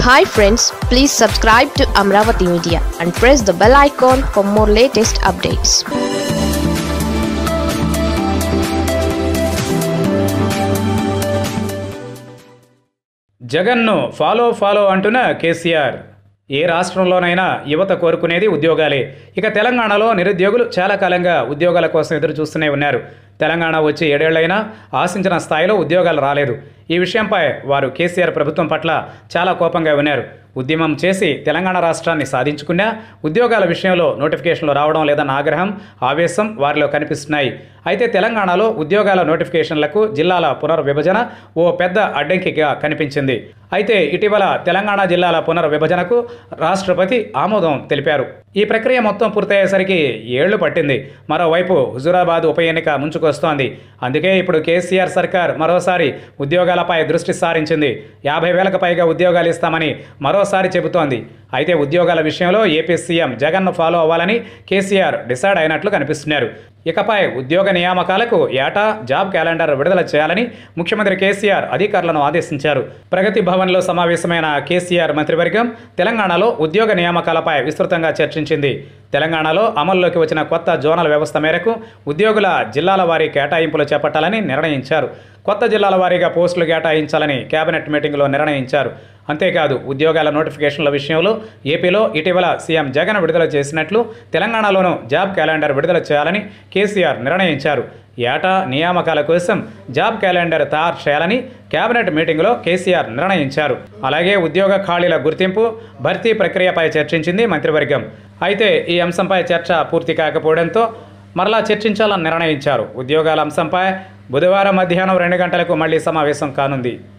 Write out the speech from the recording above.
hi friends please subscribe to Amaravati media and press the bell icon for more latest updates జగన్ను follow follow అంటున్న KCR ఏ రాష్ట్రంలోనైనా యువత కోరుకునేది ఉద్యోగాలే ఇక తెలంగాణలో నిరుద్యోగులు చాలా కాలంగా ఉద్యోగాల కోసం ఎదురు చూస్తూనే ఉన్నారు తెలంగాణ వచ్చి ఏడేళ్లైనా ఆశించిన స్థాయిలో ఉద్యోగాలు రాలేదు ఈ విషయంపై వారు కేసీఆర్ ప్రభుత్వం పట్ల చాలా కోపంగా ఉన్నారు ఉద్యమం చేసి తెలంగాణ రాష్ట్రాన్ని సాధించుకున్నా ఉద్యోగాల విషయంలో నోటిఫికేషన్లు రావడం లేదన్న ఆగ్రహం ఆవేశం వారిలో కనిపిస్తున్నాయి అయితే తెలంగాణలో ఉద్యోగాల నోటిఫికేషన్లకు జిల్లాల పునర్విభజన ఓ పెద్ద అడ్డంకిగా కనిపించింది అయితే ఇటీవల తెలంగాణ జిల్లాల పునర్విభజనకు రాష్ట్రపతి ఆమోదం తెలిపారు ఈ ప్రక్రియ మొత్తం పూర్తయ్యేసరికి ఏళ్లు పట్టింది మరోవైపు హుజూరాబాద్ ఉప ఎన్నిక ముంచుకొస్తోంది అందుకే ఇప్పుడు కేసీఆర్ సర్కార్ మరోసారి ఉద్యోగాలపై దృష్టి సారించింది యాభై వేలకు పైగా ఉద్యోగాలు ఇస్తామని మరోసారి చెబుతోంది అయితే ఉద్యోగాల విషయంలో ఏపీ సీఎం జగన్ను ఫాలో అవ్వాలని కేసీఆర్ డిసైడ్ అయినట్లు కనిపిస్తున్నారు ఇకపై ఉద్యోగ నియామకాలకు ఏటా జాబ్ క్యాలెండర్ విడుదల చేయాలని ముఖ్యమంత్రి కేసీఆర్ అధికారులను ఆదేశించారు ప్రగతి భవన్లో సమావేశమైన కేసీఆర్ మంత్రివర్గం తెలంగాణలో ఉద్యోగ నియామకాలపై విస్తృతంగా చర్చించింది తెలంగాణలో అమల్లోకి వచ్చిన కొత్త జోనల్ వ్యవస్థ మేరకు ఉద్యోగుల జిల్లాల వారీ కేటాయింపులు చేపట్టాలని నిర్ణయించారు కొత్త జిల్లాల వారీగా పోస్టులు కేటాయించాలని కేబినెట్ మీటింగ్లో నిర్ణయించారు అంతేకాదు ఉద్యోగాల నోటిఫికేషన్ల విషయంలో ఏపీలో ఇటీవల సీఎం జగన్ విడుదల చేసినట్లు తెలంగాణలోనూ జాబ్ క్యాలెండర్ విడుదల చేయాలని కేసీఆర్ నిర్ణయించారు ఏటా నియామకాల కోసం జాబ్ క్యాలెండర్ తయారు చేయాలని కేబినెట్ మీటింగ్లో కేసీఆర్ నిర్ణయించారు అలాగే ఉద్యోగ ఖాళీల గుర్తింపు భర్తీ ప్రక్రియపై చర్చించింది మంత్రివర్గం అయితే ఈ అంశంపై చర్చ పూర్తి కాకపోవడంతో మరలా చర్చించాలని నిర్ణయించారు ఉద్యోగాల అంశంపై బుధవారం మధ్యాహ్నం రెండు గంటలకు మళ్లీ సమావేశం కానుంది